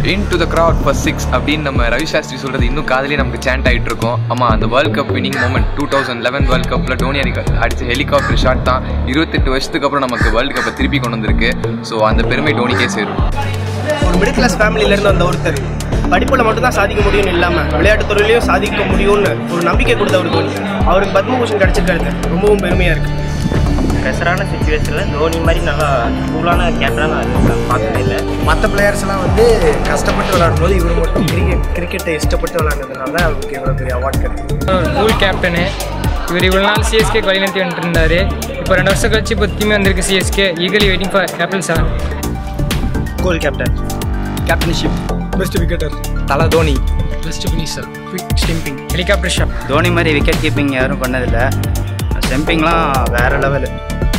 in to the crowd for six அப்படின்னு நம்ம ரவி சாஸ்திரி சொல்கிறது இன்னும் காதலே நமக்கு சேண்ட் ஆகிட்டு இருக்கோம் ஆமாம் அந்த world cup winning moment two thousand eleven world கப்பில் டோனி அடிக்க அடிச்ச ஹெலிகாப்டர் ஷாட் தான் இருபத்தெட்டு வருஷத்துக்கு அப்புறம் நமக்கு வேர்ல்டு கப்பை திருப்பி கொண்டு வந்திருக்கு ஸோ அந்த பெருமை டோனிக்கே சேரும் ஒரு மிடில் கிளாஸ் ஃபேமிலியிலேருந்து வந்த ஒருத்தர் படிப்பில் மட்டும்தான் சாதிக்க முடியும்னு இல்லாமல் விளையாட்டுத் துறையிலையும் சாதிக்க முடியும்னு ஒரு நம்பிக்கை கொடுத்த ஒரு தோனி அவருக்கு பத்மபூஷன் கிடச்சிருக்கிறது ரொம்பவும் பெருமையாக இருக்குது ப்ரெஷரான சுச்சுவேஷனில் தோனி மாதிரி நல்லா கூலான கேப்டனாக நான் பார்த்ததே இல்லை மற்ற பிளேயர்ஸ்லாம் வந்து கஷ்டப்பட்டு விளையாடும் போது இவர் மட்டும் கிரிக்கெட் கிரிக்கெட்டை இஷ்டப்பட்டு விளையாடுறதுனால அவருக்கு இவ்வளோ பெரிய அவார்ட் கிடைக்கும் கூல் கேப்டனு இவர் இவ்வளோ நாள் சிஎஸ்கே வழிநடத்தி வந்துட்டு இருந்தார் இப்போ ரெண்டு வருஷம் கழிச்சு இப்போ திரும்பி வந்திருக்கு CSK eagerly waiting for cable seven goal captain captaincy best விக்கெட்டர் Thala Dhoni best finisher quick stumping helicopter shot Dhoni மாதிரி விக்கெட் கீப்பிங் யாரும் பண்ணதில்லை ஸ்டெம்பிங்லாம் வேறு லெவலு